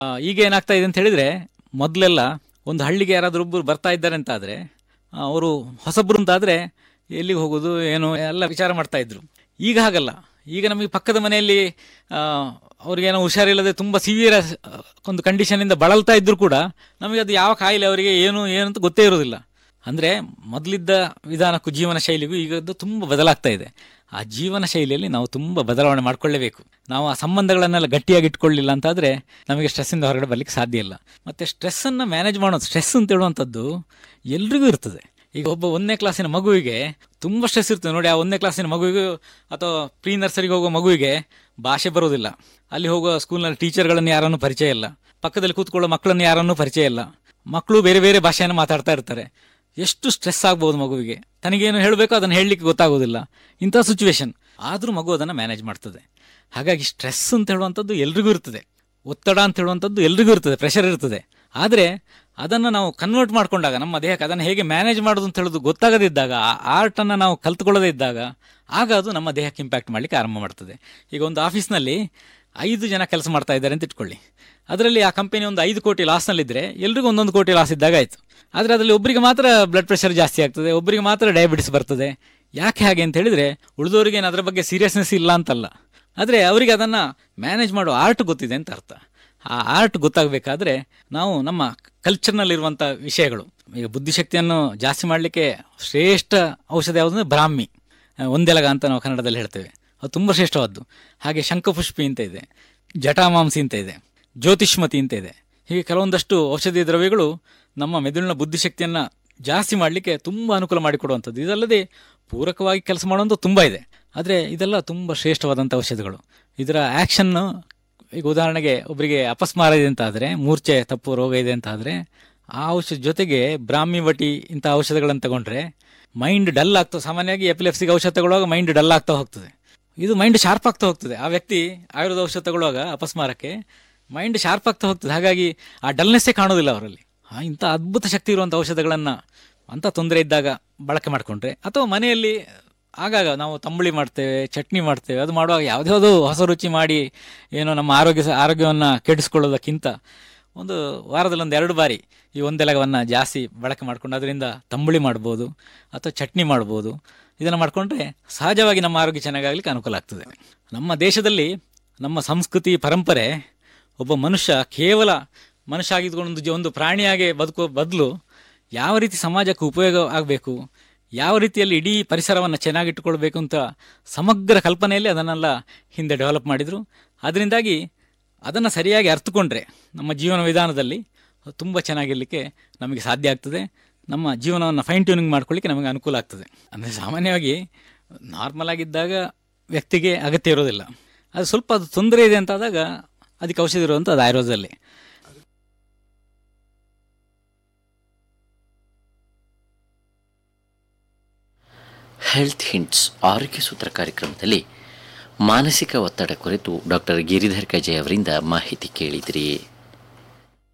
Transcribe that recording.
ಆ, ಈಗ ಏನಾಗ್ತಾ ಇದೆ ಅಂತ ಹೇಳಿದ್ರೆ ಮೊದಲೆಲ್ಲ ಒಂದು ಹಳ್ಳಿಗೆ ಯಾರಾದರೂ ಒಬ್ಬರು ಬರ್ತಾ ಇದ್ದಾರೆ ಅಂತ ಆದರೆ ಅವರು ಹೊಸಬ್ರು ಅಂತಾದರೆ ಎಲ್ಲಿಗೆ ಹೋಗೋದು ಏನು ಎಲ್ಲ ವಿಚಾರ ಮಾಡ್ತಾ ಇದ್ರು ಈಗ ಹಾಗಲ್ಲ ಈಗ ನಮಗೆ ಪಕ್ಕದ ಮನೆಯಲ್ಲಿ ಆ, ಅವ್ರಿಗೇನೋ ಹುಷಾರಿಲ್ಲದೆ ತುಂಬ ಸಿವಿಯರ್ ಒಂದು ಕಂಡೀಷನಿಂದ ಬಳಲ್ತಾ ಇದ್ರು ಕೂಡ ನಮಗೆ ಅದು ಯಾವ ಕಾಯಿಲೆ ಅವರಿಗೆ ಏನು ಏನು ಅಂತ ಗೊತ್ತೇ ಇರೋದಿಲ್ಲ ಅಂದರೆ ಮೊದಲಿದ್ದ ವಿಧಾನಕ್ಕೂ ಜೀವನ ಶೈಲಿಗೂ ಈಗದ್ದು ತುಂಬ ಬದಲಾಗ್ತಾ ಇದೆ ಆ ಜೀವನ ಶೈಲಿಯಲ್ಲಿ ನಾವು ತುಂಬ ಬದಲಾವಣೆ ಮಾಡ್ಕೊಳ್ಳೇಬೇಕು ನಾವು ಆ ಸಂಬಂಧಗಳನ್ನೆಲ್ಲ ಗಟ್ಟಿಯಾಗಿ ಇಟ್ಕೊಳ್ಳಿಲ್ಲ ಅಂತಾದರೆ ನಮಗೆ ಸ್ಟ್ರೆಸ್ಸಿಂದ ಹೊರಗಡೆ ಬರಲಿಕ್ಕೆ ಸಾಧ್ಯ ಇಲ್ಲ ಮತ್ತು ಸ್ಟ್ರೆಸ್ಸನ್ನು ಮ್ಯಾನೇಜ್ ಮಾಡೋದು ಸ್ಟ್ರೆಸ್ ಅಂತ ಹೇಳುವಂಥದ್ದು ಎಲ್ರಿಗೂ ಇರ್ತದೆ ಈಗ ಒಬ್ಬ ಒಂದನೇ ಕ್ಲಾಸಿನ ಮಗುವಿಗೆ ತುಂಬ ಸ್ಟ್ರೆಸ್ ಇರ್ತದೆ ನೋಡಿ ಆ ಒಂದನೇ ಕ್ಲಾಸಿನ ಮಗುವಿಗೂ ಅಥವಾ ಪ್ರೀ ನರ್ಸರಿಗೆ ಹೋಗೋ ಮಗುವಿಗೆ ಭಾಷೆ ಬರೋದಿಲ್ಲ ಅಲ್ಲಿ ಹೋಗೋ ಸ್ಕೂಲ್ನಲ್ಲಿ ಟೀಚರ್ಗಳನ್ನು ಯಾರನ್ನೂ ಪರಿಚಯ ಇಲ್ಲ ಪಕ್ಕದಲ್ಲಿ ಕೂತ್ಕೊಳ್ಳೋ ಮಕ್ಕಳನ್ನು ಯಾರನ್ನೂ ಪರಿಚಯ ಇಲ್ಲ ಮಕ್ಕಳು ಬೇರೆ ಬೇರೆ ಭಾಷೆಯನ್ನು ಮಾತಾಡ್ತಾ ಇರ್ತಾರೆ ಎಷ್ಟು ಸ್ಟ್ರೆಸ್ ಆಗ್ಬೋದು ಮಗುವಿಗೆ ತನಗೇನು ಹೇಳಬೇಕೋ ಅದನ್ನು ಹೇಳಲಿಕ್ಕೆ ಗೊತ್ತಾಗೋದಿಲ್ಲ ಇಂಥ ಸಿಚುವೇಶನ್ ಆದರೂ ಮಗು ಅದನ್ನು ಮ್ಯಾನೇಜ್ ಮಾಡ್ತದೆ ಹಾಗಾಗಿ ಸ್ಟ್ರೆಸ್ ಅಂತ ಹೇಳುವಂಥದ್ದು ಎಲ್ರಿಗೂ ಇರ್ತದೆ ಒತ್ತಡ ಅಂತ ಹೇಳುವಂಥದ್ದು ಎಲ್ರಿಗೂ ಇರ್ತದೆ ಪ್ರೆಷರ್ ಇರ್ತದೆ ಆದರೆ ಅದನ್ನು ನಾವು ಕನ್ವರ್ಟ್ ಮಾಡ್ಕೊಂಡಾಗ ನಮ್ಮ ದೇಹಕ್ಕೆ ಅದನ್ನು ಹೇಗೆ ಮ್ಯಾನೇಜ್ ಮಾಡೋದು ಅಂತ ಹೇಳೋದು ಗೊತ್ತಾಗದಿದ್ದಾಗ ಆ ಆರ್ಟನ್ನು ನಾವು ಕಲ್ತ್ಕೊಳ್ಳದೇ ಇದ್ದಾಗ ಆಗ ಅದು ನಮ್ಮ ದೇಹಕ್ಕೆ ಇಂಪ್ಯಾಕ್ಟ್ ಮಾಡಲಿಕ್ಕೆ ಆರಂಭ ಮಾಡ್ತದೆ ಈಗ ಒಂದು ಆಫೀಸ್ನಲ್ಲಿ ಐದು ಜನ ಕೆಲಸ ಮಾಡ್ತಾ ಇದ್ದಾರೆ ಅಂತ ಇಟ್ಕೊಳ್ಳಿ ಅದರಲ್ಲಿ ಆ ಕಂಪನಿ ಒಂದು ಐದು ಕೋಟಿ ಲಾಸ್ನಲ್ಲಿದ್ದರೆ ಎಲ್ರಿಗೂ ಒಂದೊಂದು ಕೋಟಿ ಲಾಸ್ ಇದ್ದಾಗ ಆಯಿತು ಆದರೆ ಅದರಲ್ಲಿ ಒಬ್ಬರಿಗೆ ಮಾತ್ರ ಬ್ಲಡ್ ಪ್ರೆಷರ್ ಜಾಸ್ತಿ ಆಗ್ತದೆ ಒಬ್ಬರಿಗೆ ಮಾತ್ರ ಡಯಾಬಿಟಿಸ್ ಬರ್ತದೆ ಯಾಕೆ ಹಾಗೆ ಅಂತ ಹೇಳಿದರೆ ಉಳಿದವರಿಗೆ ಏನು ಅದರ ಬಗ್ಗೆ ಸೀರಿಯಸ್ನೆಸ್ ಇಲ್ಲ ಅಂತಲ್ಲ ಆದರೆ ಅವರಿಗೆ ಅದನ್ನು ಮ್ಯಾನೇಜ್ ಮಾಡೋ ಆರ್ಟ್ ಗೊತ್ತಿದೆ ಅಂತ ಅರ್ಥ ಆ ಆರ್ಟ್ ಗೊತ್ತಾಗಬೇಕಾದ್ರೆ ನಾವು ನಮ್ಮ ಕಲ್ಚರ್ನಲ್ಲಿರುವಂಥ ವಿಷಯಗಳು ಈಗ ಬುದ್ಧಿಶಕ್ತಿಯನ್ನು ಜಾಸ್ತಿ ಮಾಡಲಿಕ್ಕೆ ಶ್ರೇಷ್ಠ ಔಷಧ ಯಾವುದಂದ್ರೆ ಬ್ರಾಹ್ಮಿ ಆ, ಒಂದೆಲಗ ಅಂತ ನಾವು ಕನ್ನಡದಲ್ಲಿ ಹೇಳ್ತೇವೆ ಅದು ತುಂಬ ಶ್ರೇಷ್ಠವಾದ್ದು ಹಾಗೆ ಶಂಖಪುಷ್ಪಿ ಅಂತ ಇದೆ ಜಟಾಮಾಂಸಿ ಅಂತ ಇದೆ ಜ್ಯೋತಿಷ್ಮತಿ ಅಂತ ಇದೆ ಹೀಗೆ ಕೆಲವೊಂದಷ್ಟು ಔಷಧಿ ದ್ರವ್ಯಗಳು ನಮ್ಮ ಮೆದುಳಿನ ಬುದ್ಧಿಶಕ್ತಿಯನ್ನು ಜಾಸ್ತಿ ಮಾಡಲಿಕ್ಕೆ ತುಂಬ ಅನುಕೂಲ ಮಾಡಿಕೊಡುವಂಥದ್ದು ಇದಲ್ಲದೆ ಪೂರಕವಾಗಿ ಕೆಲಸ ಮಾಡುವಂಥ ತುಂಬ ಇದೆ ಆದರೆ ಇದೆಲ್ಲ ತುಂಬ ಶ್ರೇಷ್ಠವಾದಂಥ ಔಷಧಿಗಳು ಇದರ ಆ್ಯಕ್ಷನ್ನು ಈಗ ಉದಾಹರಣೆಗೆ ಒಬ್ಬರಿಗೆ ಅಪಸ್ಮಾರ ಇದೆ ಅಂತ ಆದರೆ ಮೂರ್ಛೆ ತಪ್ಪು ರೋಗ ಇದೆ ಅಂತ ಆದರೆ ಆ ಔಷಧ ಜೊತೆಗೆ ಬ್ರಾಹ್ಮಿ ಬಟಿ ಇಂಥ ಔಷಧಗಳನ್ನು ತಗೊಂಡ್ರೆ ಮೈಂಡ್ ಡಲ್ ಆಗ್ತಾ ಸಾಮಾನ್ಯವಾಗಿ ಎಪಿಲೆಪ್ಸಿಗೆ ಔಷಧ ತಗೊಳ್ಳುವಾಗ ಮೈಂಡ್ ಡಲ್ ಆಗ್ತಾ ಹೋಗ್ತದೆ ಇದು ಮೈಂಡ್ ಶಾರ್ಪ್ ಆಗ್ತಾ ಹೋಗ್ತದೆ ಆ ವ್ಯಕ್ತಿ ಆಯುರ್ವೇದ ಔಷಧ ತಗೊಳ್ಳುವಾಗ ಅಪಸ್ಮಾರಕ್ಕೆ ಮೈಂಡ್ ಶಾರ್ಪ್ ಆಗ್ತಾ ಹೋಗ್ತದೆ ಹಾಗಾಗಿ ಆ ಡಲ್ನೆಸ್ಸೇ ಕಾಣೋದಿಲ್ಲ ಅವರಲ್ಲಿ ಆ, ಇಂಥ ಅದ್ಭುತ ಶಕ್ತಿ ಇರುವಂಥ ಔಷಧಗಳನ್ನು ಅಂಥ ತೊಂದರೆ ಇದ್ದಾಗ ಬಳಕೆ ಮಾಡಿಕೊಂಡ್ರೆ ಅಥವಾ ಮನೆಯಲ್ಲಿ ಆಗಾಗ ನಾವು ತಂಬುಳಿ ಮಾಡ್ತೇವೆ ಚಟ್ನಿ ಮಾಡ್ತೇವೆ ಅದು ಮಾಡುವಾಗ ಯಾವುದ್ಯಾವುದೋ ಹೊಸ ರುಚಿ ಮಾಡಿ ಏನೋ ನಮ್ಮ ಆರೋಗ್ಯ ಸ- ಆರೋಗ್ಯವನ್ನು ಕೆಡಿಸ್ಕೊಳ್ಳೋದಕ್ಕಿಂತ ಒಂದು ವಾರದಲ್ಲಿ ಒಂದು ಎರಡು ಬಾರಿ ಈ ಒಂದೆಲಗವನ್ನು ಜಾಸ್ತಿ ಬಳಕೆ ಮಾಡ್ಕೊಂಡು ಅದರಿಂದ ತಂಬುಳಿ ಮಾಡ್ಬೋದು ಅಥವಾ ಚಟ್ನಿ ಮಾಡ್ಬೋದು ಇದನ್ನು ಮಾಡಿಕೊಂಡ್ರೆ ಸಹಜವಾಗಿ ನಮ್ಮ ಆರೋಗ್ಯ ಚೆನ್ನಾಗಾಗಲಿಕ್ಕೆ ಅನುಕೂಲ ಆಗ್ತದೆ ನಮ್ಮ ದೇಶದಲ್ಲಿ ನಮ್ಮ ಸಂಸ್ಕೃತಿ ಪರಂಪರೆ ಒಬ್ಬ ಮನುಷ್ಯ ಕೇವಲ ಮನುಷ್ಯ ಆಗಿದ್ಕೊಂಡು ಒಂದು ಜ- ಒಂದು ಪ್ರಾಣಿಯಾಗಿ ಬದುಕುವ ಬದಲು ಯಾವ ರೀತಿ ಸಮಾಜಕ್ಕೆ ಉಪಯೋಗ ಆಗಬೇಕು ಯಾವ ರೀತಿಯಲ್ಲಿ ಇಡೀ ಪರಿಸರವನ್ನು ಚೆನ್ನಾಗಿಟ್ಟುಕೊಳ್ಬೇಕು ಅಂತ ಸಮಗ್ರ ಕಲ್ಪನೆಯಲ್ಲಿ ಅದನ್ನೆಲ್ಲ ಹಿಂದೆ ಡೆವಲಪ್ ಮಾಡಿದರು ಅದರಿಂದಾಗಿ ಅದನ್ನು ಸರಿಯಾಗಿ ಅರ್ಥಕೊಂಡ್ರೆ ನಮ್ಮ ಜೀವನ ವಿಧಾನದಲ್ಲಿ ತುಂಬ ಚೆನ್ನಾಗಿರಲಿಕ್ಕೆ ನಮಗೆ ಸಾಧ್ಯ ಆಗ್ತದೆ ನಮ್ಮ ಜೀವನವನ್ನು ಫೈನ್ ಟ್ಯೂನಿಂಗ್ ಮಾಡ್ಕೊಳ್ಳಿಕ್ಕೆ ನಮಗೆ ಅನುಕೂಲ ಆಗ್ತದೆ ಅಂದರೆ ಸಾಮಾನ್ಯವಾಗಿ ನಾರ್ಮಲ್ ಆಗಿದ್ದಾಗ ವ್ಯಕ್ತಿಗೆ ಅಗತ್ಯ ಇರೋದಿಲ್ಲ ಅದು ಸ್ವಲ್ಪ ಅದು ತೊಂದರೆ ಇದೆ ಅಂತಾದಾಗ ಅದಕ್ಕೆ ಔಷಧಿ ಇರುವಂಥದ್ದು ಆಯುರ್ವೇದದಲ್ಲಿ ಹೆಲ್ತ್ ಹಿಂಟ್ಸ್ ಆರೋಗ್ಯ ಸೂತ್ರ ಕಾರ್ಯಕ್ರಮದಲ್ಲಿ ಮಾನಸಿಕ ಒತ್ತಡ ಕುರಿತು ಡಾಕ್ಟರ್ ಗಿರಿಧರ್ ಕಜೆ ಅವರಿಂದ ಮಾಹಿತಿ ಕೇಳಿದಿರಿ